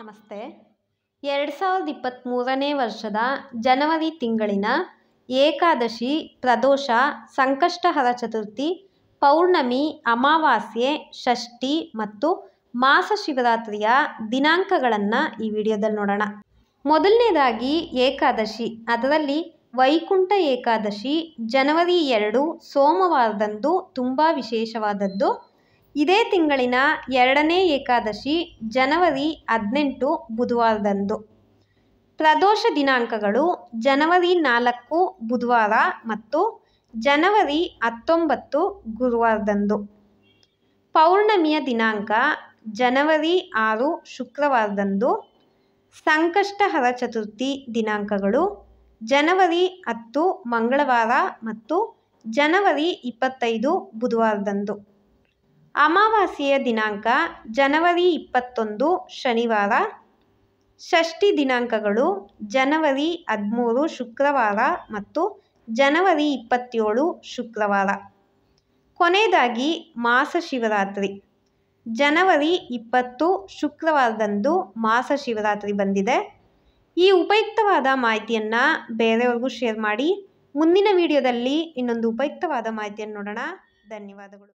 ನಮಸ್ತೆ ಎರಡು ಸಾವಿರದ ಇಪ್ಪತ್ತ್ಮೂರನೇ ವರ್ಷದ ಜನವರಿ ತಿಂಗಳಿನ ಏಕಾದಶಿ ಪ್ರದೋಷ ಸಂಕಷ್ಟಹರ ಚತುರ್ಥಿ ಪೌರ್ಣಮಿ ಅಮಾವಾಸ್ಯೆ ಷಷ್ಠಿ ಮತ್ತು ಮಾಸ ಶಿವರಾತ್ರಿಯ ದಿನಾಂಕಗಳನ್ನು ಈ ವಿಡಿಯೋದಲ್ಲಿ ನೋಡೋಣ ಮೊದಲನೇದಾಗಿ ಏಕಾದಶಿ ಅದರಲ್ಲಿ ವೈಕುಂಠ ಏಕಾದಶಿ ಜನವರಿ ಎರಡು ಸೋಮವಾರದಂದು ತುಂಬ ವಿಶೇಷವಾದದ್ದು ಇದೇ ತಿಂಗಳಿನ ಎರಡನೇ ಏಕಾದಶಿ ಜನವರಿ ಹದಿನೆಂಟು ಬುಧವಾರದಂದು ಪ್ರದೋಷ ದಿನಾಂಕಗಳು ಜನವರಿ ನಾಲ್ಕು ಬುಧವಾರ ಮತ್ತು ಜನವರಿ ಹತ್ತೊಂಬತ್ತು ಗುರುವಾರದಂದು ಪೌರ್ಣಮಿಯ ದಿನಾಂಕ ಜನವರಿ ಆರು ಶುಕ್ರವಾರದಂದು ಸಂಕಷ್ಟಹರ ಚತುರ್ಥಿ ದಿನಾಂಕಗಳು ಜನವರಿ ಹತ್ತು ಮಂಗಳವಾರ ಮತ್ತು ಜನವರಿ ಇಪ್ಪತ್ತೈದು ಬುಧವಾರದಂದು ಅಮಾವಾಸ್ಯೆಯ ದಿನಾಂಕ ಜನವರಿ ಇಪ್ಪತ್ತೊಂದು ಶನಿವಾರ ಷಷ್ಠಿ ದಿನಾಂಕಗಳು ಜನವರಿ ಹದಿಮೂರು ಶುಕ್ರವಾರ ಮತ್ತು ಜನವರಿ ಇಪ್ಪತ್ತೇಳು ಶುಕ್ರವಾರ ಕೊನೆಯದಾಗಿ ಮಾಸ ಶಿವರಾತ್ರಿ ಜನವರಿ ಇಪ್ಪತ್ತು ಶುಕ್ರವಾರದಂದು ಮಾಸ ಶಿವರಾತ್ರಿ ಬಂದಿದೆ ಈ ಉಪಯುಕ್ತವಾದ ಮಾಹಿತಿಯನ್ನು ಬೇರೆಯವ್ರಿಗೂ ಶೇರ್ ಮಾಡಿ ಮುಂದಿನ ವಿಡಿಯೋದಲ್ಲಿ ಇನ್ನೊಂದು ಉಪಯುಕ್ತವಾದ ಮಾಹಿತಿಯನ್ನು ನೋಡೋಣ ಧನ್ಯವಾದಗಳು